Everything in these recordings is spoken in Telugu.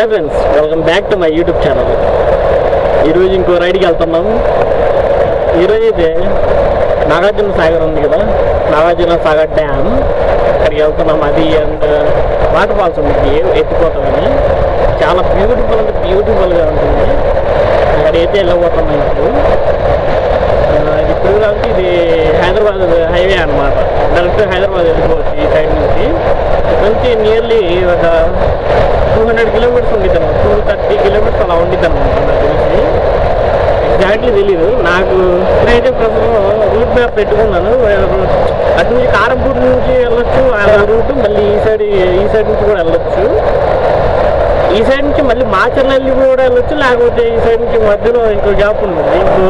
Hi friends welcome back to my YouTube channel ఈరోజు ఇంకో రైడ్కి వెళ్తున్నాము ఈరోజు అయితే నాగార్జున సాగర్ ఉంది కదా నాగార్జున సాగర్ డ్యామ్ అక్కడికి వెళ్తున్నాం అది అండ్ వాటర్ ఫాల్స్ ఉంది ఎత్తిపోతామని చాలా బ్యూటిఫుల్ అంటే బ్యూటిఫుల్గా ఉంటుంది అక్కడైతే వెళ్ళబోతున్నాం ఇప్పుడు ఆ, ఇది ఇప్పుడు కాబట్టి ఇది హైదరాబాద్ హైవే అన్నమాట డైరెక్ట్ హైదరాబాద్ వెళ్ళిపోవచ్చు ఈ సైడ్ నుంచి ఇక్కడ నుంచి నియర్లీ ఒక టూ హండ్రెడ్ కిలోమీటర్స్ ఉండిద్ది అనమాట టూ థర్టీ కిలోమీటర్స్ అలా ఉండిద్ది అనమాట నాకు తెలిసి ఎగ్జాక్ట్లీ తెలీదు నాకు నేనైతే ప్రస్తుతం రూట్ మ్యాప్ పెట్టుకున్నాను అటు నుంచి కారంపూర్ నుంచి వెళ్ళొచ్చు ఆ రూట్ మళ్ళీ ఈ సైడ్ ఈ సైడ్ నుంచి కూడా వెళ్ళొచ్చు ఈ సైడ్ నుంచి మళ్ళీ మాచర్లల్లి కూడా వెళ్ళొచ్చు లేకపోతే ఈ సైడ్ నుంచి మధ్యలో ఇంకో గ్యాప్ ఉంటుంది ఇంకో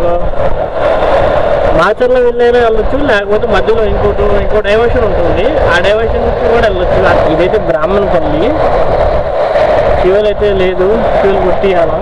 మాచర్ల వెళ్ళైనా వెళ్ళొచ్చు లేకపోతే మధ్యలో ఇంకోటి ఇంకో డైవర్షన్ ఉంటుంది ఆ డైవర్షన్ నుంచి కూడా వెళ్ళొచ్చు ఇదైతే బ్రాహ్మణపల్లి ఫ్యూల్ అయితే లేదు ఫ్యూల్ కొట్టియాలా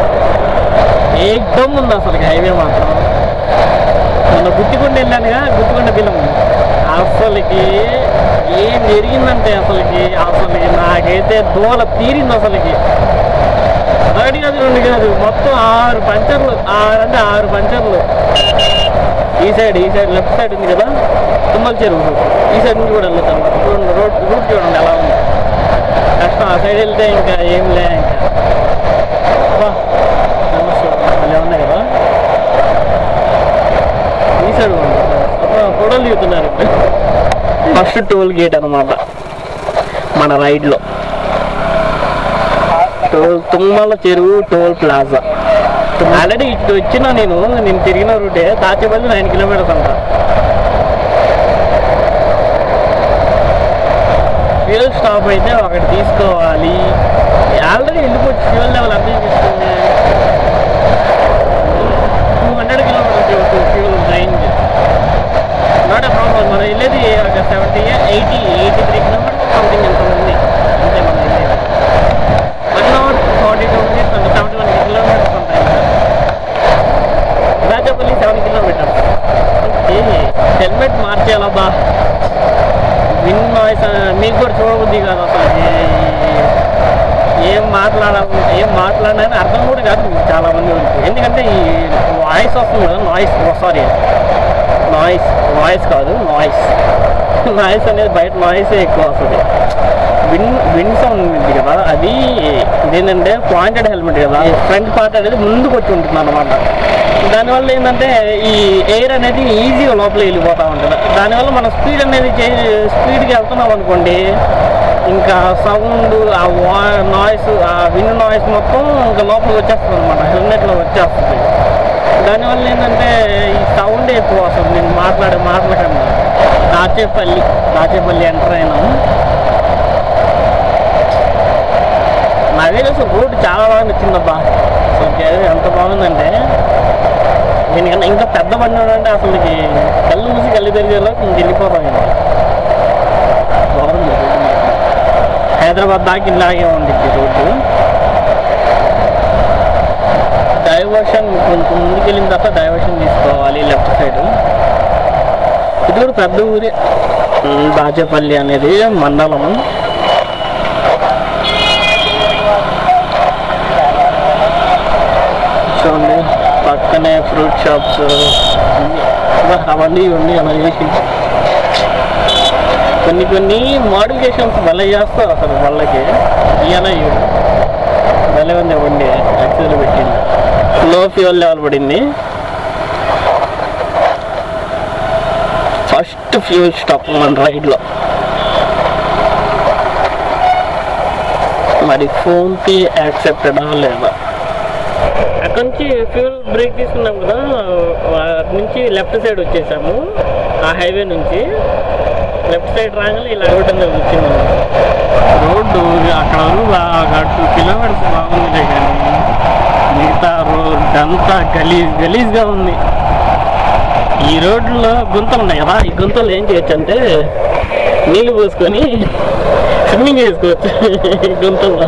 ఏకదమ్ ఉంది అసలు హైవే మాత్రం మొన్న గుత్తికొండ వెళ్ళానుగా గుత్తికొండ బిల్లం అసలుకి ఏం జరిగిందంటే అసలుకి అసలుకి నాకైతే దోల తీరింది అసలుకి ఒకటి కాదు రెండు కాదు మొత్తం ఆరు పంచర్లు ఆరు అంటే ఆరు పంచర్లు ఈ సైడ్ ఈ సైడ్ లెఫ్ట్ సైడ్ ఉంది కదా తుమ్మల చెరువు ఈ సైడ్ నుంచి కూడా వెళ్ళొచ్చు అనమాట చూడండి రోడ్ రూట్ చూడండి ఎలా ఉంది కష్టం ఆ సైడ్ వెళ్తే ఇంకా ఏం లే ఇంకా అబ్బా, నమస్తే. భలే ఉన్నాయి కదా ఈ సైడ్ కూడా ఉంది. అబ్బా, ఫోటోలు దిగుతున్నారు ఫస్ట్ టోల్ గేట్ అనమాట మన రైడ్లో టోల్ తుమ్మల చెరువు టోల్ ప్లాజా ఆల్రెడీ ఇటు వచ్చిన నేను నేను తిరిగిన రూటే దాచేపల్లి నైన్ కిలోమీటర్స్ అంట ఫ్యూల్ స్టాప్ అయితే ఒకటి తీసుకోవాలి ఆల్రెడీ వెళ్ళిపోవచ్చు ఫ్యూల్ లెవెల్ అర్థం చేసుకోండి two hundred kilometres fuel range not problem మనం వెళ్ళేది ఒక seventy eighty eighty three kilometres something ఎంత ఉంది అంతే మనం వెళ్ళేది one hour forty two minutes అంటే సెవెంటీ వన్ కిలోమీటర్స్ ఉంటాయి రాజపల్లి సెవెన్ కిలోమీటర్స్ హెల్మెట్ మార్చేయాలబ్బా విన్ వాయిస్ మీకు కూడా చూడబుద్ది కాదు అసలు ఏం మాట్లాడాలి ఏం మాట్లాడినా అర్థం కూడా కాదు మీకు చాలా మంది వరకు ఎందుకంటే ఈ వాయిస్ వస్తుంది కదా నాయిస్ సారీ నాయిస్ వాయిస్ కాదు నాయిస్ నాయిస్ అనేది బయట నాయిసే ఎక్కువ వస్తుంది విన్ విన్ సౌండ్ ఉంది కదా అది ఇదేంటంటే పాయింటెడ్ హెల్మెట్ కదా ఫ్రంట్ పార్ట్ అనేది ముందుకు వచ్చి ఉంటుంది అనమాట దానివల్ల ఏంటంటే ఈ ఎయిర్ అనేది ఈజీగా లోపల వెళ్ళిపోతూ ఉంటుంది దానివల్ల మన స్పీడ్ అనేది స్పీడ్గా వెళ్తున్నాం అనుకోండి ఇంకా సౌండ్ ఆ వా నాయిస్ ఆ విన్ నాయిస్ మొత్తం ఇంకా లోపలికి వచ్చేస్తుంది అనమాట హెల్మెట్లో వచ్చేస్తుంది దానివల్ల ఏంటంటే ఈ సౌండ్ ఎక్కువ వస్తుంది నేను మాట్లాడే మాటల కన్నా దాచేపల్లి దాచేపల్లి ఎంటర్ అయినాము నాకే అసలు రోడ్డు చాలా బాగా నచ్చిందబ్బా అసలు ఎంత బాగుందంటే దీనికన్నా ఇంకా పెద్ద బండి అంటే అసలు కళ్ళు మూసి కళ్ళు తెరిచేలా ఇంక వెళ్ళిపోతాం ఇంకా బాగుంది రోడ్డు మాత్రం. హైదరాబాద్ దాకా ఇలాగే ఉంది ఈ రోడ్డు డైవర్షన్ కొంచెం ముందుకు వెళ్ళిన తర్వాత డైవర్షన్ తీసుకోవాలి లెఫ్ట్ సైడ్ ఇది కూడా పెద్ద ఊరే ఉమ్, దాచేపల్లి అనేది మండలం చూడండి పక్కనే ఫ్రూట్ షాప్స్ అవన్నీ ఇవన్నీ అలా చేసి కొన్ని కొన్ని మోడిఫికేషన్స్ భలే చేస్తారు అసలు వాళ్ళకి ఇయన భలే ఉంది బండి యాక్సిడెంట్ పెట్టింది లో ఫ్యూల్ లెవెల్ పడింది ఫస్ట్ ఫ్యూల్ స్టాప్ మన రైడ్లో మరి ఫోన్పే యాక్సెప్టెడా లేదా అక్కడ నుంచి ఫ్యూల్ బ్రేక్ తీసుకున్నాం కదా అటు నుంచి లెఫ్ట్ సైడ్ వచ్చేసాము ఆ హైవే నుంచి లెఫట్ సైడ్ రాగానే ఇలా రోడ్ అనేది వచ్చింది రోడ్డు అక్కడ వరకు బాగా టూ కిలోమీటర్స్ బాగుంది కానీ మిగతా రోడ్ అంతా గలీజ్ గలీజ్గా ఉంది ఈ రోడ్లో గుంతలు ఉన్నాయి కదా ఈ గుంతలు ఏం చేయొచ్చు అంటే నీళ్ళు పోసుకొని స్విమ్మింగ్ చేసుకోవచ్చు ఈ గుంతల్లో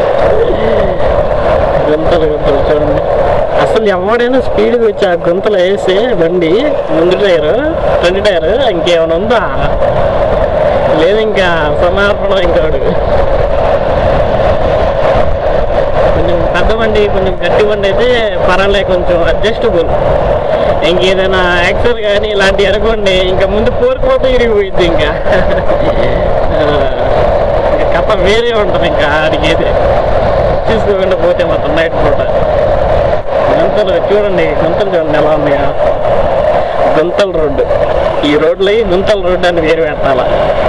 గుంతలు గుంతలు చూడండి అసలు ఎవడైనా స్పీడ్గా వచ్చి ఆ గుంతలు వేసి బండి ముందు టైర్ ఫ్రంట్ టైర్ ఇంకేమైనా ఉందా లేదు ఇంకా సమర్పణ ఇంకోడు పెద్ద బండి కొంచెం గట్టి బండి అయితే పర్వాలే కొంచెం అడ్జస్టబుల్ ఇంకేదైనా యాక్సర్ కానీ ఇలాంటి అనుకోండి ఇంకా ముందు కోరుకోతే ఇరిగిపోయింది ఇంకా ఆ, ఇంకా కథ వేరే ఉంటుంది ఇంకా అడిగేది చూసుకోకుండా పోతే మొత్తం నైట్ పూట గుంతలు చూడండి గుంతలు చూడండి ఎలా ఉన్నాయో గుంతల రోడ్డు ఈ రోడ్లో గుంతల రోడ్డు అని వేరు పెట్టాల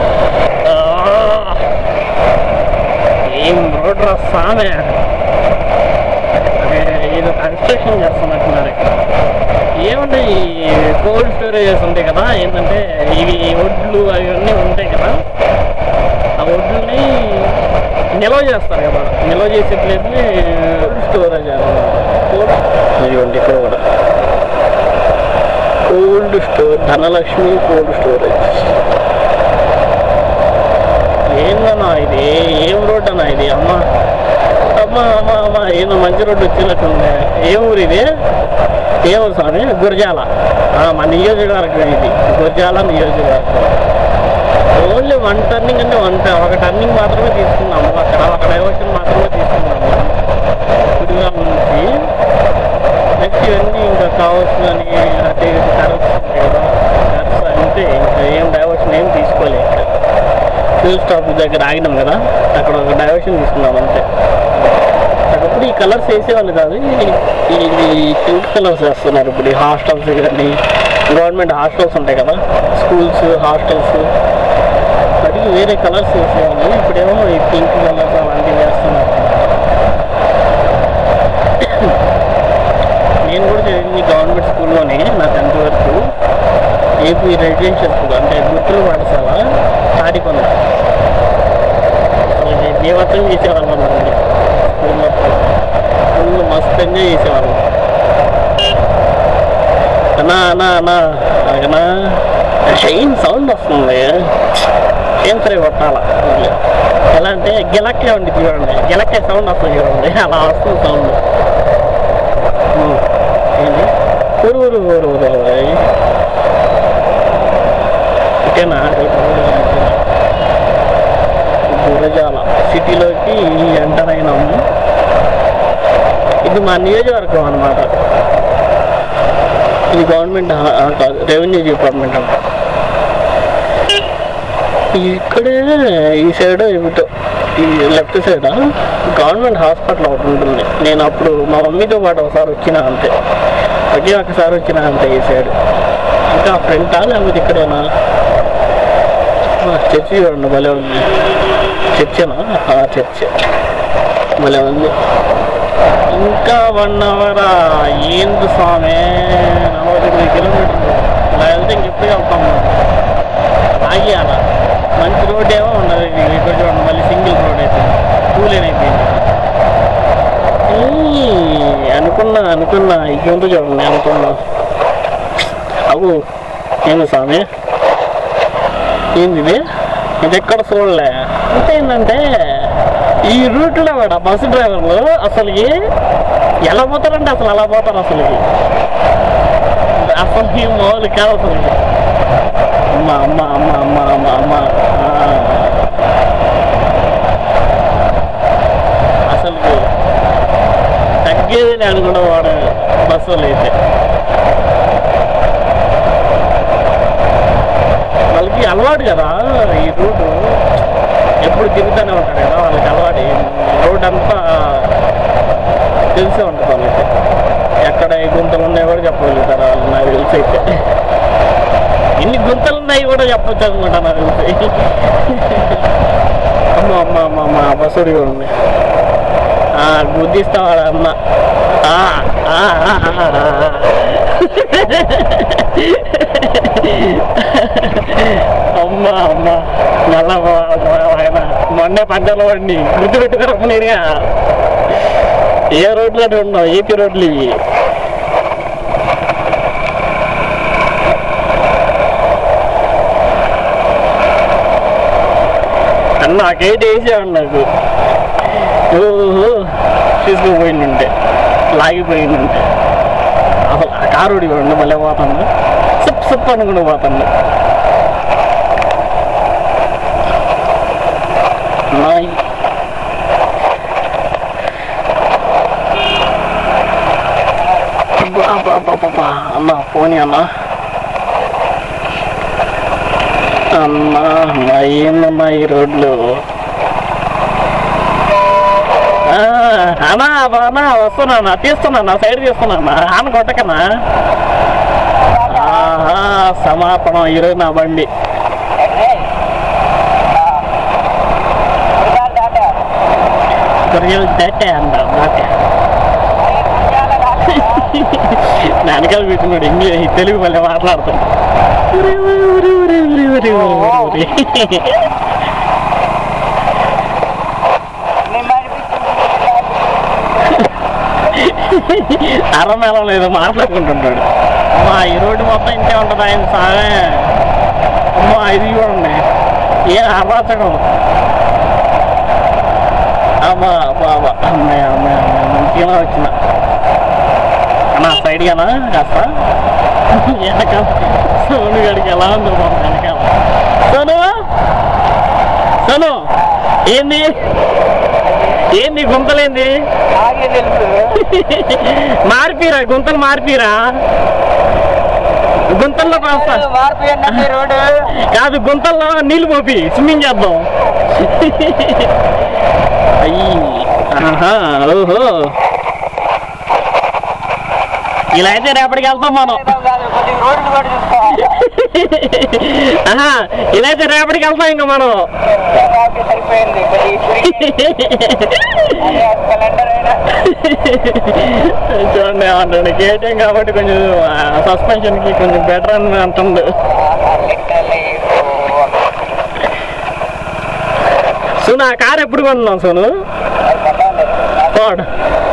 ఏం రోడ్డు రా సామె అదే ఏదో కన్స్ట్రక్షన్ చేస్తున్నట్టున్నారు ఇక్కడ ఏమంటే ఈ కోల్డ్ స్టోరేజెస్ ఉంటాయి కదా ఏంటంటే ఇవి ఒడ్లు అవన్నీ ఉంటాయి కదా ఆ ఒడ్లని నిల్వ చేస్తారు కదా నిల్వ చేసే ప్లేస్ని కోల్డ్ స్టోరేజ్ కోల్డ్ ఇదిగోండి ఇక్కడ కూడా cold store Dhanalakshmi cold storage ఏందన్నా ఇది ఏం రోడ్ అన్నా ఇది అమ్మ అమ్మ అమ్మ అమ్మ ఏందో మంచి రోడ్డు వచ్చినట్టుంది ఏ ఊరు ఇది ఏ ఊరు స్వామి గురజాల ఆ, మా నియోజకవర్గం ఇది గురజాల నియోజకవర్గం ఓన్లీ వన్ టర్నింగ్ అంటే వన్ ట- ఒక టర్నింగ్ మాత్రమే తీసుకున్నాము అక్కడ ఒక డైవర్షన్ మాత్రమే తీసుకున్నాము గుడిగా నుంచి నెక్స్ట్ ఇవన్నీ ఇంకా కావాల్సిన అంటే కరెక్ట్స్ ఉంటాయి కదా కరెక్ట్స్ అంతే ఇంకా ఏం డైవర్షన్ ఏం తీసుకోలేదు ఇక్కడ ఫ్యూల్ స్టాప్ దగ్గర ఆగినాం కదా అక్కడ ఒక డైవర్షన్ తీసుకున్నాం అంతే అప్పుడు ఈ కలర్స్ వేసేవాళ్ళు కాదు ఈ- ఈ పింక్ కలర్స్ వేస్తున్నారు ఇప్పుడు ఈ హాస్టల్స్ కానీ గవర్నమెంట్ హాస్టల్స్ ఉంటాయి కదా స్కూల్స్ హాస్టల్స్ అది వేరే కలర్స్ వేసేవాళ్ళు ఇప్పుడేమో ఈ పింక్ కలర్స్ అలాంటివి వేస్తున్నారు నేను కూడా చదివింది గవర్నమెంట్ స్కూల్లోనే నా టెన్త్ వరకు ఏపీ రెసిడెన్షియల్ స్కూల్ అంటే గుర్తులు పాఠశాల తాడికొండ అసలు ఇది బీభత్సం చేసేవాళ్ళం అండి స్కూల్లో ఫుల్ మస్తు ఎంజాయ్ చేసేవాళ్ళం అన్నా అన్నా అన్నా అన్నా షైన్ సౌండ్ వస్తుంది ఏం సరే కొట్టాల ఎలా అంటే గిలక్కే ఉంది చూడండి గిలక్కే సౌండ్ వస్తుంది చూడండి అలా వస్తుంది సౌండ్ ఏంటి ఊరు ఊరు ఊరు ఊరు ఇటేనా గురజాల సిటీలోకి ఎంటర్ అయినాము ఇది మా నియోజకవర్గం అనమాట ఇది గవర్నమెంట్ హా- ఆ కాదు రెవెన్యూ డిపార్ట్మెంట్ అంట ఇక్కడే ఈ సైడ్ ఏమిటో ఈ లెఫ్ట్ సైడ్ గవర్నమెంట్ హాస్పిటల్ ఒకటి ఉంటుంది నేను అప్పుడు మా మమ్మీతో పాటు ఒకసారి వచ్చిన అంతే ఒకే ఒకసారి వచ్చిన అంతే ఈ సైడ్ ఇంకా ఫ్రంటా లేకపోతే ఇక్కడేనా ఆ, చర్చి చూడండి భలే ఉంది చర్చేనా ఆ, చర్చ్ భలే ఉంది ఇంకా వన్ అవరా ఏంది స్వామి నలభై తొమ్మిది కిలోమీటర్లు ఇలా వెళ్తే ఇంకెప్పుడు వెళ్తాం ఆగియాల మంచి రోడ్ ఏమో ఉన్నది ఇది ఇక్కడ చూడండి మళ్ళీ సింగిల్ రోడ్ అయిపోయింది టూ లేన్ అయిపోయింది ఈ, అనుకున్నా అనుకున్నా ఇంకేంటో చూడండి అనుకున్నా అవు ఏంది స్వామి ఏంది ఇది ఇది ఎక్కడ చూడలే అంటే ఏంటంటే ఈ రూట్లో కూడా బస్సు డ్రైవర్లు అసలు ఎలా పోతారంటే అసలు అలా పోతారు అసలు అసలు ఈ మామూలు కాదు అసలు అమ్మ అమ్మ అమ్మ అమ్మ అమ్మ అమ్మ ఆ. అసలు తగ్గేది నేను అనుకున్న వాడు బస్సులు అయితే వాళ్ళకి అలవాటు కదా ఈ రూటు ఎప్పుడు తిరుగుతూనే ఉంటారు కదా వాళ్ళకి అలవాటు ఈ రోడ్ అంతా తెలిసే ఉంటుంది వాళ్ళకి ఎక్కడ ఏ గుంతలు ఉన్నాయో కూడా చెప్పగలుగుతారు వాళ్ళు నాకు తెలిసి అయితే ఎన్ని గుంతలు ఉన్నాయి కూడా చెప్పొచ్చు అనుకుంటా నాకు తెలిసి అమ్మ అమ్మ అమ్మ అమ్మ బస్సుడి కూడా ఉంది ఆ, గుద్దిస్తావాడు అన్న ఆ, ఆ, ఆ, ఆ, ఆ. అమ్మ అమ్మ నల్ల ఆయన మొన్నే పంటలు పడి గుర్తు పెట్టుకురమ్మనిగా ఏ రోడ్లు అంటే ఉండవు ఏపీ రోడ్లు ఇవి అన్న నాకేంటి వేసేవాడు నాకు ఓహో తీసుకుపోయిందంటే లాగిపోయిందంటే అసలు ఆ కారు ఉండి మళ్ళీ పోతాను సిప్ సిప్ అనుకుంటూ పోతాను నాయ్ అబ్బా అన్న పోనీ అన్న అన్నా అమ్మా, ఏందమ్మా ఈ రోడ్లు ఆ, అన్నా అబ్బా, అన్నా వస్తున్నా తీస్తున్నా నా సైడ్ తీస్తున్నా ఆన కొట్టకనా ఆహా సమాపనం ఈరోజు నా బండి గొర్రెలు దాటే అంట దాటే వెనకాల కూర్చున్నాడు ఇంగ్లీష్ తెలుగు మళ్ళీ మాట్లాడతాడు ఉరి, ఉరి, ఉరి, ఉరి, ఉరి, ఉరి, ఉరి, ఉరి. అరమేళం లేదు మాట్లాడుకుంటుంటాడు అమ్మా ఈ రోడ్డు మొత్తం ఇంతే ఉంటుంది ఆయన సాగే అమ్మా ఇది చూడండి ఏ అరాచకం అమ్మా బాబా అమ్మాయి అమ్మాయి అమ్మాయి మంచిగా వచ్చిన అన్నా సైడ్గానా కాస్త వెనకాల సోను గడికి ఎలా ఉందో బాబు వెనకాల సోను సోను ఏంది ఏంది గుంతలేంది మార్పిరా గుంతలు మార్పిరా గుంతల్లో కాస్త రోడ్డు కాదు గుంతల్లో నీళ్ళు పోపి స్విమ్మింగ్ చేద్దాం అయ్యి ఆహా ఓహో ఇలా అయితే రేపటికి వెళ్తాం మనం కొద్దిగా రోడ్లు కూడా చూసుకో ఆహా ఇలా అయితే రేపటికి వెళ్తాం ఇంకా మనం కాబట్టి సరిపోయింది కొద్దిగా అదే స్ప్లెండర్ అయినా చూడండి ఏమంటాడు కేటీఎం కాబట్టి కొంచెం సస్పెన్షన్ కి కొంచెం బెటర్ అని అంటుండు సును ఆ కార్ ఎప్పుడు కొన్నాం సోను ఫోర్డ్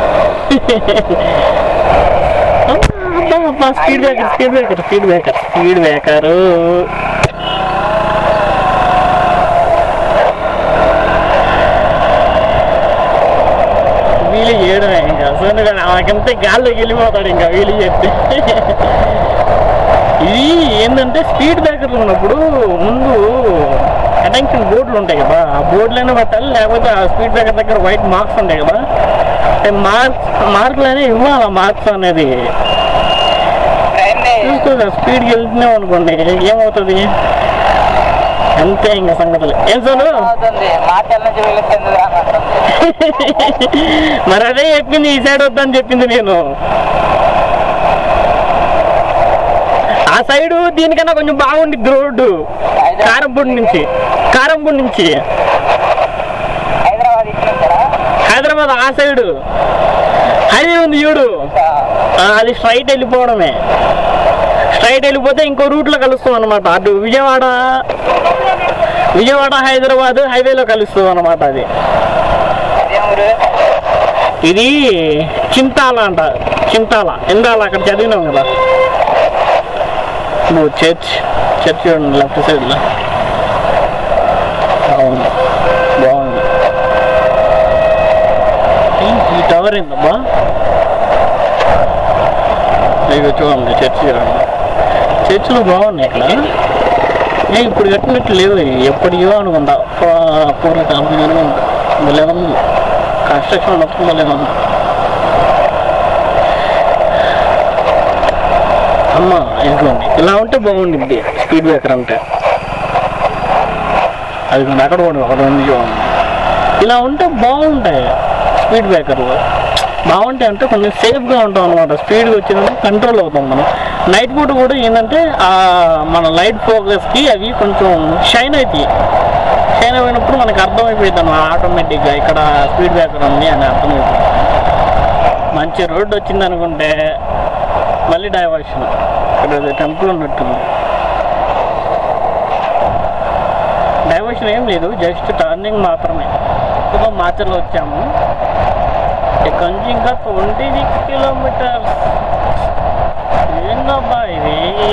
అబ్బా అబ్బా speed breaker speed breaker speed breaker speed breaker వీలు చేయడమే ఇంకా సోను కానీ ఆమెకంతే గాల్లోకి వెళ్ళిపోతాడు ఇంకా వీలు చెప్తే ఇది ఏంటంటే స్పీడ్ బ్రేకర్లు ఉన్నప్పుడు ముందు అటెన్షన్ బోర్డులు ఉంటాయి కదా ఆ బోర్డులైనా పెట్టాలి లేకపోతే ఆ స్పీడ్ బ్రేకర్ దగ్గర వైట్ మార్క్స్ ఉంటాయి కదా మార్క్స్ మార్కులు అనేవి ఇవ్వాలి మార్క్స్ అనేది చూసుకో స్పీడ్కి వెళ్తున్నాం అనుకోండి ఏమవుతుంది అంతే ఇంకా సంగతులు ఏం సోను అవుతుంది మాటల నుంచి వెళుతుంది మరి అదే చెప్పింది ఈ సైడ్ వద్దని చెప్పింది నేను ఆ సైడ్ దీనికన్నా కొంచెం బాగుండిద్ది రోడ్డు కారంపూడి నుంచి కారంపూడి నుంచి హైదరాబాద్ ఇచ్చింటారా హైదరాబాద్ ఆ సైడ్ హైవే ఉంది చూడు ఆ, అది స్ట్రైట్ వెళ్ళిపోవడమే స్ట్రైట్ వెళ్ళిపోతే ఇంకో రూట్లో కలుస్తాం అనమాట అటు విజయవాడ విజయవాడ హైదరాబాద్ హైవేలో కలుస్తాం అనమాట అది అదే ఊరు ఇది చింతాల అంట చింతాల ఇందాల అక్కడ చదివినాం కదా నువ్వు చర్చ్ చర్చ్ చూడండి లెఫ్ట్ సైడ్లో బాగుంది బాగుంది ఈ- ఈ టవర్ ఏందబ్బా ఇక చూడండి చర్చ్ చూడండి చర్చిలు బాగున్నాయి ఇక్కడ ఏ ఇప్పుడు కట్టినట్టు లేవు ఇవి. ఎప్పటియో అనుకుంటా పూ- పూర్వకాలం అనుకుంటా భలే ఉంది కన్స్ట్రక్షన్ మొత్తం భలే ఉంది అమ్మ ఇదిగోండి ఇలా ఉంటే బాగుండిద్ది స్పీడ్ బ్రేకర్ అంటే అది అక్కడ కూడా ఒక రెండు చూడండి ఇలా ఉంటే బాగుంటాయి స్పీడ్ బ్రేకర్లు బాగుంటాయి అంటే కొంచెం సేఫ్గా ఉంటాం అనమాట స్పీడ్గా వచ్చిందంటే కంట్రోల్ అవుతాం మనం నైట్ పూట కూడా ఏంటంటే ఆ మన లైట్ ఫోకస్కి అవి కొంచెం షైన్ అవుతాయి షైన్ అయినప్పుడు మనకు అర్థమైపోయింది అన్నమాట ఆటోమేటిక్గా ఇక్కడ స్పీడ్ బ్రేకర్ ఉంది అని అర్థమైపోయింది మంచి రోడ్డు వచ్చింది అనుకుంటే మళ్ళీ డైవర్షన్ ఇక్కడ టెంపుల్ ఉన్నట్టుంది డైవర్షన్ ఏం లేదు జస్ట్ టర్నింగ్ మాత్రమే ఇప్పుడు మాచర్లో వచ్చాము ఇక్కడ నుంచి ఇంకా ట్వంటీ సిక్స్ కిలోమీటర్స్ ఏందబ్బా ఇది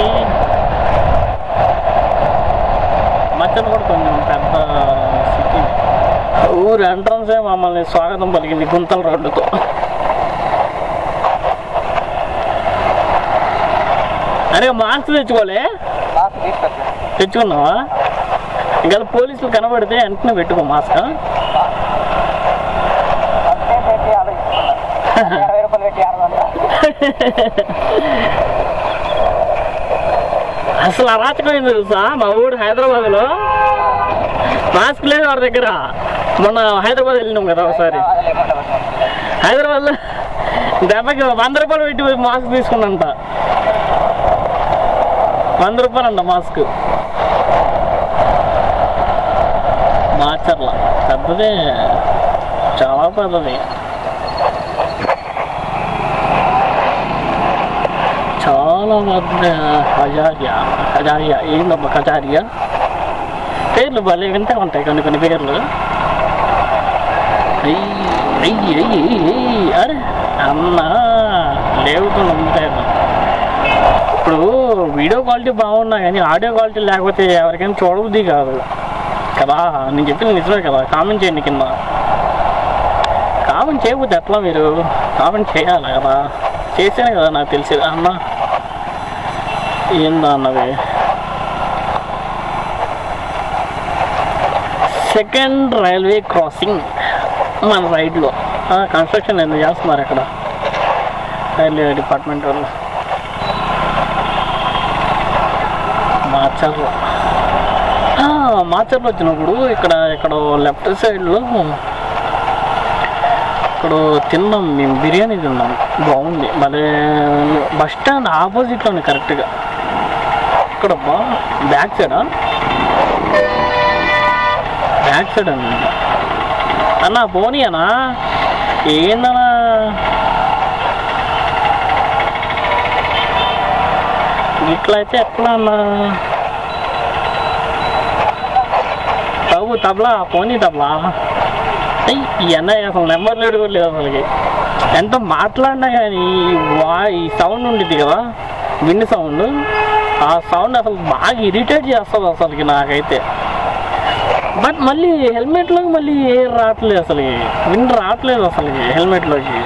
మధ్యలో కూడా కొంచెం పెద్ద సిటీ ఊరు ఎంట్రన్సే మమ్మల్ని స్వాగతం పలికింది గుంతల రోడ్డుతో అరే మార్క్స్ తెచ్చుకోలే మాకు తీసుకొచ్చా తెచ్చుకున్నావా ఇంకా పోలీసులు కనబడితే వెంటనే పెట్టుకో మాస్క్ అంతే పెట్టి ఆలోచిస్తున్నా ఇరవై రూపాయలు పెట్టి ఆరు వందలు అసలు అరాచకమైంది తెలుసా మా ఊరు హైదరాబాద్లో మాస్క్ లేదు వాడి దగ్గర మొన్న హైదరాబాద్ వెళ్ళినాం కదా ఒకసారి హైదరాబాద్లో దెబ్బకి వంద రూపాయలు పెట్టి మాస్క్ తీసుకున్నంత వంద రూపాయలు అంట మాస్క్ మార్చర్ల పెద్దదే చాలా పెద్దది చాలా పెద్ద హజారియా హజారియా ఏందబ్బా హజారియా పేర్లు భలే వింటే ఉంటాయి కొన్ని కొన్ని పేర్లు అయ్యి అయ్యి అయ్యి అయ్యి, అరే అన్నా లేవుతుంది ఉంటాయి ఇప్పుడు వీడియో క్వాలిటీ బాగున్నా కానీ ఆడియో క్వాలిటీ లేకపోతే ఎవరికైనా చూడబుద్ది కాదు కదా నేను చెప్పింది నిజమే కదా కామెంట్ చేయండి కింద కామెంట్ చేయకపోతే ఎట్లా మీరు కామెంట్ చేయాలి కదా చేసేనే కదా నాకు తెలిసేది అన్న ఏందా అన్నది సెకండ్ రైల్వే క్రాసింగ్ మన రైడ్లో కన్స్ట్రక్షన్ ఎందుకు చేస్తున్నారు ఇక్కడ రైల్వే డిపార్ట్మెంట్ వాళ్ళు మాచర్లో ఆ, మాచర్లో వచ్చినప్పుడు ఇక్కడ ఇక్కడ లెఫ్ట్ సైడ్లో ఇక్కడ తిన్నాం మేము బిర్యానీ తిన్నాం బాగుంది భలే బస్ స్టాండ్ ఆపోజిట్లోనే కరెక్ట్గా ఇక్కడ బా బ్యాక్ సైడా బ్యాక్ సైడ్ అండి అన్నా పోనీ అన్నా ఏందన్నా ఇట్లా అయితే ఎట్లా అన్నా బాబు తబలా పోనీ తబలా ఏయ్, ఈ అన్నయ్య అసలు నెంబర్ లేడు కూడా లేదు అసలుకి ఎంత మాట్లాడినా కానీ ఈ వా ఈ సౌండ్ ఉండిద్ది కదా విండ్ సౌండ్ ఆ సౌండ్ అసలు బాగా ఇరిటేట్ చేస్తుంది అసలుకి నాకైతే బట్ మళ్ళీ హెల్మెట్లోకి మళ్ళీ ఏం రావట్లేదు అసలు విండ్ రావట్లేదు అసలు హెల్మెట్లోకి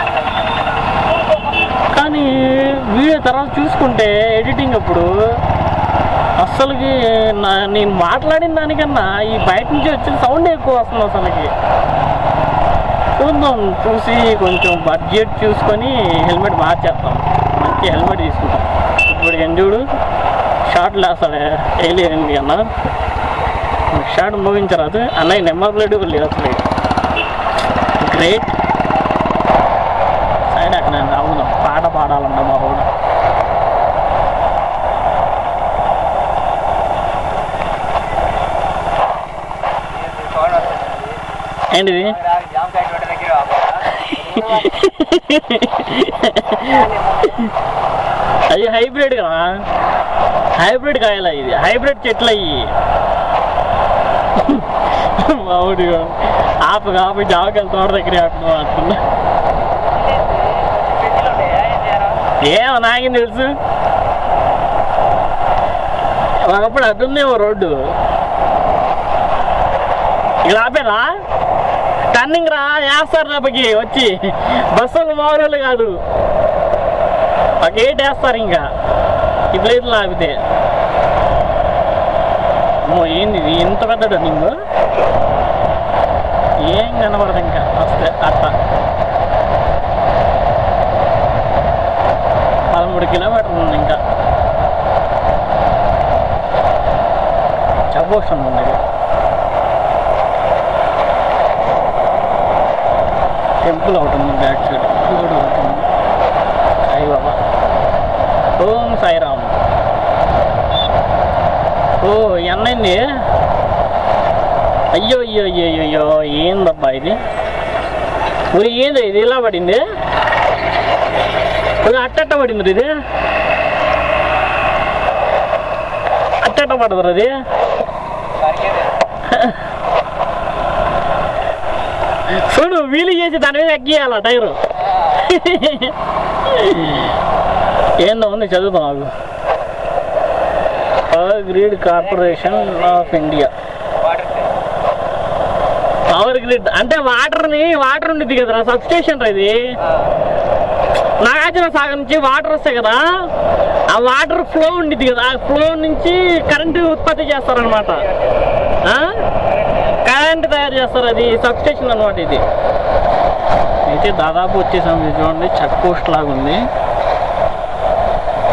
కానీ వీడియో తర్వాత చూసుకుంటే ఎడిటింగ్ అప్పుడు అస్సలకి నా నేను మాట్లాడిన దానికన్నా ఈ బయట నుంచి వచ్చిన సౌండ్ ఎక్కువ వస్తుంది అసలుకి చూద్దాం చూసి కొంచెం బడ్జెట్ చూసుకొని హెల్మెట్ మార్చేస్తాం మంచి హెల్మెట్ తీసుకుంటాం ఇప్పుడు ఏం చూడు షార్ట్ లేస్తాడే వేయలేదండి అన్న షార్ట్ ముగించరాదు అన్నయ్య నెంబర్ ప్లేట్ కూడా లేదు అసలు గ్రేట్ సైడ్ అక్కడ అవును పాట పాడాలన్న మా కూడా ఏంటిది జామకాయ తోట దగ్గర అది హైబ్రిడ్ కదా హైబ్రిడ్ కాయలా ఇది హైబ్రిడ్ చెట్లు అయ్యి మామిడి ఆపు ఆపు జామకాయల తోట దగ్గర ఆపుతున్నావు అంటున్నా ఏమో నాకేం తెలుసు ఒకప్పుడు అటుందేమో రోడ్డు ఇలా ఆపేరా టర్నింగ్ రా వేస్తారు రేపకి వచ్చి బస్సులు మామూలు కాదు ఒక ఏట్ వేస్తారు ఇంకా ఈ ప్లేట్లో ఆపితే అమ్మో ఏంది ఇది ఇంత పెద్ద టర్నింగ్ ఏం కనబడదు ఇంకా వస్తే అట్ట పదమూడు కిలోమీటర్లు ఉంది ఇంకా చెప్పోషన్ ఉంది ఇది. టెంపుల్ ఒకటి ఉంది బ్యాక్ సైడ్ ఇది కూడా ఒకటి ఉంది సాయి బాబా ఓం సాయిరామ్ ఓ ఎన్నైంది అయ్యో అయ్యో అయ్యో అయ్యో ఏందబ్బా ఇది ఊరి ఏంది ఇది ఇలా పడింది ఊరి అట్టట్ట పడింది ఇది అట్టట్ట పడదు అది చూడు వీలు చేసి దాని మీద ఎక్కియాల టైరు ఏందో ఉంది చదువుతాం నాకు power grid corporation of India power grid అంటే వాటర్ని వాటర్ ఉండిద్ది కదరా సబ్స్టేషన్ రా ఇది నాగార్జున సాగర్ నుంచి వాటర్ వస్తాయి కదా ఆ వాటర్ ఫ్లో ఉండిద్ది కదా ఆ ఫ్లో నుంచి కరెంటు ఉత్పత్తి చేస్తారనమాట కరెంట్ తయారు చేస్తారు అది సబ్స్టేషన్ అనమాట ఇది అయితే దాదాపు వచ్చేసాం ఇది చూడండి చెక్ పోస్ట్ లాగా ఉంది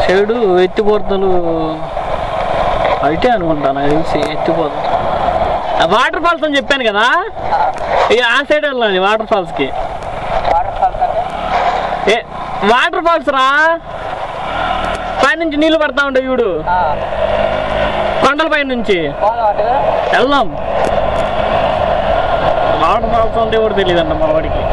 సైడు ఎత్తిపోతలు అయితే అనుకుంటాను నాకు తెలిసి ఎత్తిపోతలు వాటర్ ఫాల్స్ అని చెప్పాను కదా ఇక ఆ సైడ్ వెళ్ళాలి వాటర్ ఫాల్స్కి వాటర్ ఫాల్స్ అంటే ఏ వాటర్ ఫాల్స్ రా పై నుంచి నీళ్ళు పడతా ఉంటాయి చూడు ఆ, కొండల పై నుంచి పోదాం అటు వెళ్దాం వాటర్ ఫాల్స్ అంటే కూడా తెలియదంట మా వాడికి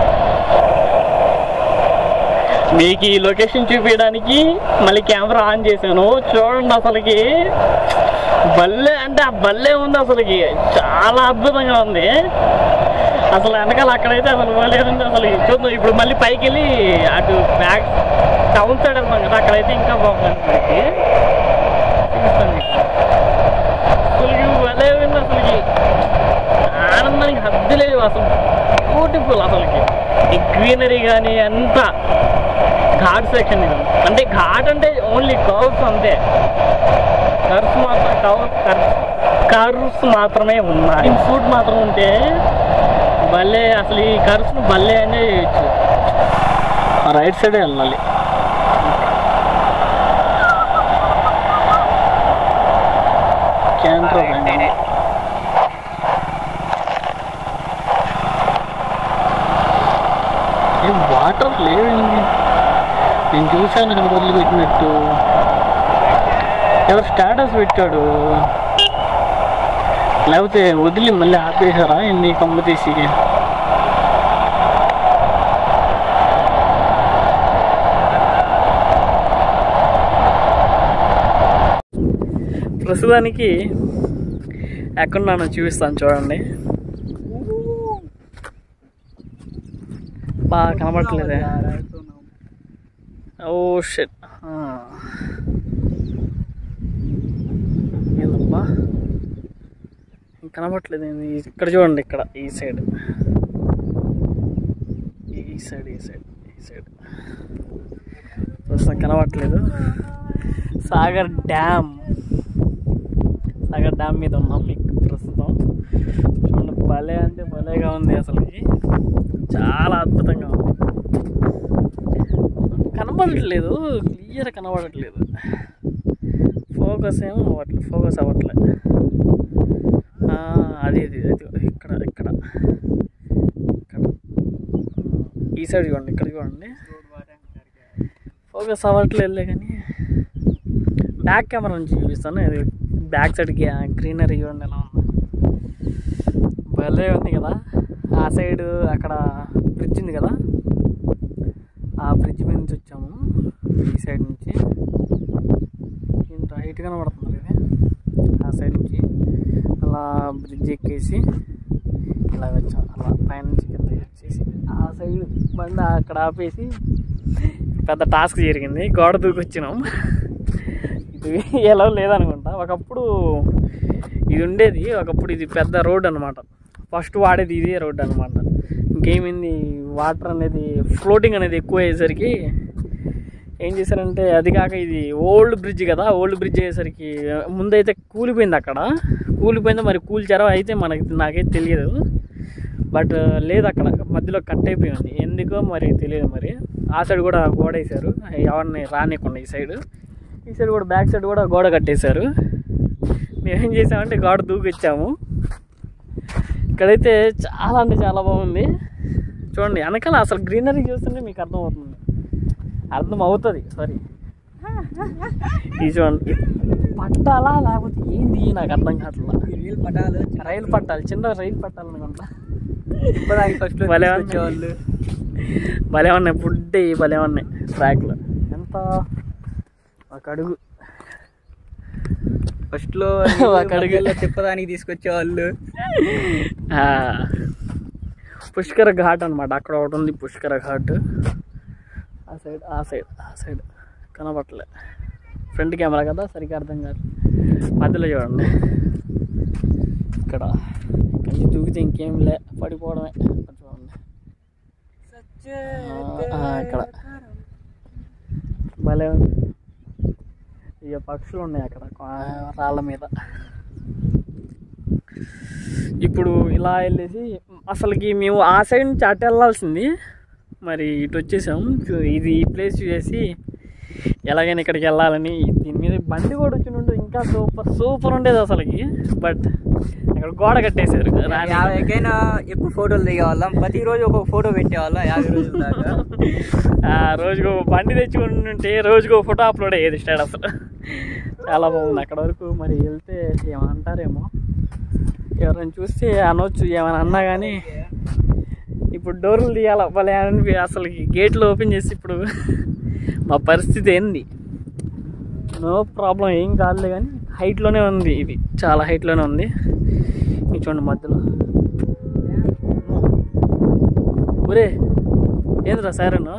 మీకు ఈ లొకేషన్ చూపించడానికి మళ్ళీ కెమెరా ఆన్ చేశాను చూడండి అసలుకి బల్లే అంటే ఆ బల్లే ఉంది అసలుకి చాలా అద్భుతంగా ఉంది అసలు వెనకాల అక్కడైతే అసలు బాగాలేదండి అసలు చూద్దాం ఇప్పుడు మళ్ళీ పైకి వెళ్ళి అటు బ్యాక్ టౌన్ సైడ్ వెళ్తాం కదా అక్కడైతే ఇంకా బాగుంది మనకి చూపిస్తాను మీకు. అసలుకి భలే ఉంది అసలుకి ఆనందానికి హద్దు లేదు అసలు బ్యూటిఫుల్ అసలుకి ఈ గ్రీనరీ కానీ అంతా ఘాట్ సెక్షన్ ఇది అంటే ఘాట్ అంటే ఓన్లీ కర్వ్స్ అంతే కర్వ్స్ మాత్రం కర్వ్ కర్వ్స్ మాత్రమే ఉన్నాయి ఫుడ్ మాత్రం ఉంటే భలే అసలు ఈ కర్వ్స్ భలే అనే చేయొచ్చు రైట్ సైడే వెళ్ళాలి క్యాంట్రో రండి ఏం వాటర్ లేవండి నేను చూశాను ఇక్కడ వదిలిపెట్టినట్టు ఎవరు స్టేటస్ పెట్టాడు లేకపోతే వదిలి మళ్ళీ ఆపేశారా ఎన్ని కొమ్మ తీసి ప్రస్తుతానికి ఎక్కడున్నానో చూపిస్తాను చూడండి బాగా కనబడట్లేదే ఓ షెట్ ఏందబ్బా ఇంక కనబడట్లేదు ఏంది? ఇక్కడ చూడండి ఇక్కడ ఈ సైడ్ ఈ సైడ్ ఈ సైడ్ ఈ సైడ్ ప్రస్తుతం కనబడట్లేదు సాగర్ డ్యామ్ సాగర్ డ్యామ్ మీద ఉన్నాం మీకు ప్రస్తుతం చూడండి భలే అంటే భలేగా ఉంది అసలుకి చాలా అద్భుతంగా ఉంది కనబడట్లేదు క్లియర్ కనబడట్లేదు ఫోకస్ ఏమో అవ్వట్లేదు ఫోకస్ అవ్వట్లేదు ఆ, అది ఇది అది ఇక్కడ ఇక్కడ ఇక్కడ ఈ సైడ్ చూడండి ఇక్కడ చూడండి ఫోకస్ అవ్వట్లేదులే కానీ బ్యాక్ కెమెరా నుంచి చూపిస్తాను ఇది బ్యాక్ సైడ్ గ్రీనరీ చూడండి ఎలా ఉంది భలే ఉంది కదా ఆ సైడ్ అక్కడ బ్రిడ్జ్ ఉంది కదా ఆ బ్రిడ్జ్ మీద నుంచి వచ్చాము ఈ సైడ్ నుంచి ఇంత హైట్ కనబడుతుంది ఇది ఆ సైడ్ నుంచి అలా బ్రిడ్జ్ ఎక్కేసి ఇలా వచ్చాం అలా పైనుంచి కింద వచ్చేసి ఆ సైడ్ బండి అక్కడ ఆపేసి పెద్ద టాస్క్ జరిగింది గోడ దూకి వచ్చినాం ఇది ఎలా లేదనుకుంటా ఒకప్పుడు ఇది ఉండేది ఒకప్పుడు ఇది పెద్ద రోడ్ అనమాట ఫస్ట్ వాడేది ఇదే రోడ్ అనమాట ఇంకేమైంది వాటర్ అనేది ఫ్లోటింగ్ అనేది ఎక్కువ అయ్యేసరికి ఏం చేశారంటే అది కాక ఇది ఓల్డ్ బ్రిడ్జ్ కదా ఓల్డ్ బ్రిడ్జ్ అయ్యేసరికి ముందైతే కూలిపోయింది అక్కడ కూలిపోయిందో మరి కూల్చారో అయితే మనకి నాకైతే తెలియదు బట్ లేదు అక్కడ మధ్యలో కట్ అయిపోయింది ఎందుకో మరి తెలియదు మరి ఆ సైడ్ కూడా గోడ వేసారు ఎవరిని రానియకుండా ఈ సైడ్ ఈ సైడ్ కూడా బ్యాక్ సైడ్ కూడా గోడ కట్టేశారు మేమేం చేసామంటే గోడ దూకొచ్చాము ఇక్కడైతే చాలా అంటే చాలా బాగుంది చూడండి వెనకాల అసలు గ్రీనరీ చూస్తుంటే మీకు అర్థమవుతుంది అర్థం అవుతుంది సారీ ఇది చూడండి పట్టాలా లేకపోతే ఏంది నాకు అర్థం కావట్లా రీల్ పటాలు రైలు పట్టాలి చిన్న రైలు పట్టాలి అనుకుంటా ఫస్ట్ భలే ఉన్నాయి భలే ఉన్నాయి ఫుడ్ భలే ఉన్నాయి ట్రాక్లో ఎంత ఒక అడుగు ఫస్ట్ లో ఒక అడుగు. తిప్పదానికి తీసుకొచ్చేవాళ్ళు ఆ, పుష్కర ఘాట్ అనమాట అక్కడ ఒకటి ఉంది పుష్కర ఘాట్ ఆ సైడ్ ఆ సైడ్ ఆ సైడ్ కనబట్టలే ఫ్రంట్ కెమెరా కదా సరిగ్గా అర్థం కాదు మధ్యలో చూడండి ఇక్కడ ఇక్కడ నుంచి దూకితే ఇంకేం లే పడిపోవడమే అక్కడ చూడండి ఆ, ఆ, ఇక్కడ భలే ఉంది ఇక పక్షులు ఉన్నాయి అక్కడ ఆ, రాళ్ళ మీద ఇప్పుడు ఇలా వెళ్ళేసి అసలుకి మేము ఆ సైడ్ నుంచి అటు వెళ్ళాల్సింది మరి ఇటు వచ్చేసాం చూ- ఇది ఈ ప్లేస్ చూసేసి ఎలాగైనా ఇక్కడికి వెళ్ళాలని దీని మీద బండి కూడా వచ్చి ఉంటే ఇంకా సూపర్ సూపర్ ఉండేది అసలుకి బట్ అక్కడ గోడ కట్టేశారు రాని- యాభైకైనా ఎక్కువ ఫోటోలు దిగేవాళ్ళం ప్రతిరోజు ఒక్కొక్క ఫోటో పెట్టేవాళ్ళం యాభై రోజుల దాకా ఆ, రోజుకు బబండి తెచ్చుకుని ఉంటే రోజుకు ఒక ఫోటో అప్లోడ్ అయ్యేది స్టేటస్ చాలా బాగుంది అక్కడ వరకు మరి వెళ్తే ఏమైనా అంటారేమో ఎవరైనా చూస్తే అనొచ్చు ఏమైనా అన్నా కానీ ఇప్పుడు డోర్లు తీయాలి భలే అనిపి అసలు గేట్లు ఓపెన్ చేసి ఇప్పుడు మా పరిస్థితి ఏంది నో ప్రాబ్లం ఏం కాదులే కానీ హైట్లోనే ఉంది ఇది చాలా హైట్లోనే ఉంది ఇది చూడండి మధ్యలో ఒరే ఏంద్రా సారను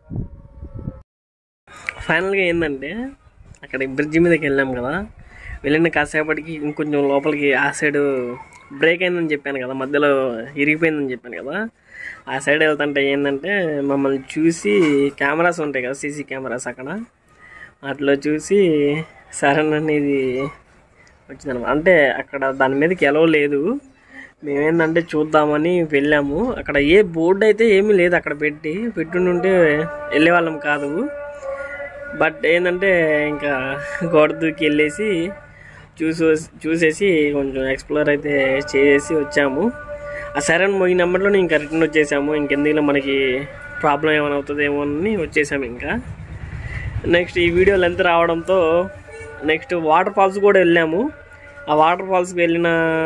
ఫైనల్గా ఏంటంటే అక్కడ బ్రిడ్జి మీదకి వెళ్ళాం కదా వెళ్ళిన కాసేపటికి ఇంకొంచెం లోపలికి ఆ సైడ్ బ్రేక్ అయిందని చెప్పాను కదా మధ్యలో ఇరిగిపోయిందని చెప్పాను కదా ఆ సైడ్ వెళ్తుంటే ఏంటంటే మమ్మల్ని చూసి కెమెరాస్ ఉంటాయి కదా సీసీ కెమెరాస్ అక్కడ అట్లా చూసి సరేనండి ఇది వచ్చిందనమాట అంటే అక్కడ దాని మీదకి ఎలవ లేదు మేమేందంటే చూద్దామని వెళ్ళాము అక్కడ ఏ బోర్డు అయితే ఏమీ లేదు అక్కడ పెట్టి పెట్టుంటే వెళ్ళేవాళ్ళం కాదు బట్ ఏంటంటే ఇంకా గోడ దూకి వెళ్ళేసి చూసి చూసేసి కొంచెం ఎక్స్ప్లోర్ అయితే చేసి వచ్చాము ఆ సరైన మోగిన నెంబర్లో ఇంకా రిటర్న్ వచ్చేసాము ఇంకెందుకు మనకి ప్రాబ్లం ఏమైనా అవుతుందేమో అని వచ్చేసాము ఇంకా నెక్స్ట్ ఈ వీడియో లెంత్ రావడంతో నెక్స్ట్ వాటర్ ఫాల్స్ కూడా వెళ్ళాము ఆ వాటర్ ఫాల్స్కి వెళ్ళిన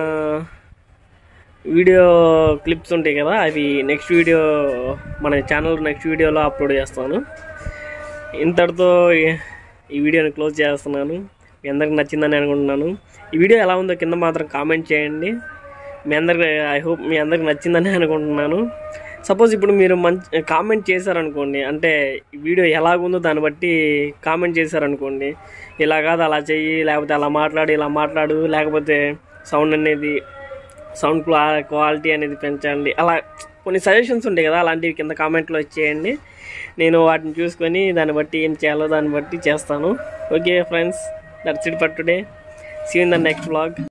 వీడియో క్లిప్స్ ఉంటాయి కదా అవి నెక్స్ట్ వీడియో మన ఛానల్ నెక్స్ట్ వీడియోలో అప్లోడ్ చేస్తాను ఇంతటితో ఈ- ఈ వీడియోని క్లోజ్ చేస్తున్నాను మీ అందరికి నచ్చిందని అనుకుంటున్నాను ఈ వీడియో ఎలా ఉందో కింద మాత్రం కామెంట్ చేయండి మీ అందరికి ఐ హోప్ మీ అందరికి నచ్చిందని అనుకుంటున్నాను సపోజ్ ఇప్పుడు మీరు మంచి కామెంట్ చేశారనుకోండి అంటే ఈ వీడియో ఎలాగుందో దాన్ని బట్టి కామెంట్ చేశారనుకోండి ఇలా కాదు అలా చెయ్యి లేకపోతే అలా మాట్లాడు ఇలా మాట్లాడు లేకపోతే సౌండ్ అనేది సౌండ్ క్లా క్వాలిటీ అనేది పెంచండి అలా కొన్ని సజెషన్స్ ఉంటాయి కదా అలాంటివి కింద కామెంట్లో ఇచ్చేయండి నేను వాటిని చూసుకొని దాన్ని బట్టి ఏం చేయాలో దాన్ని బట్టి చేస్తాను okay friends that's it for today see in the next blog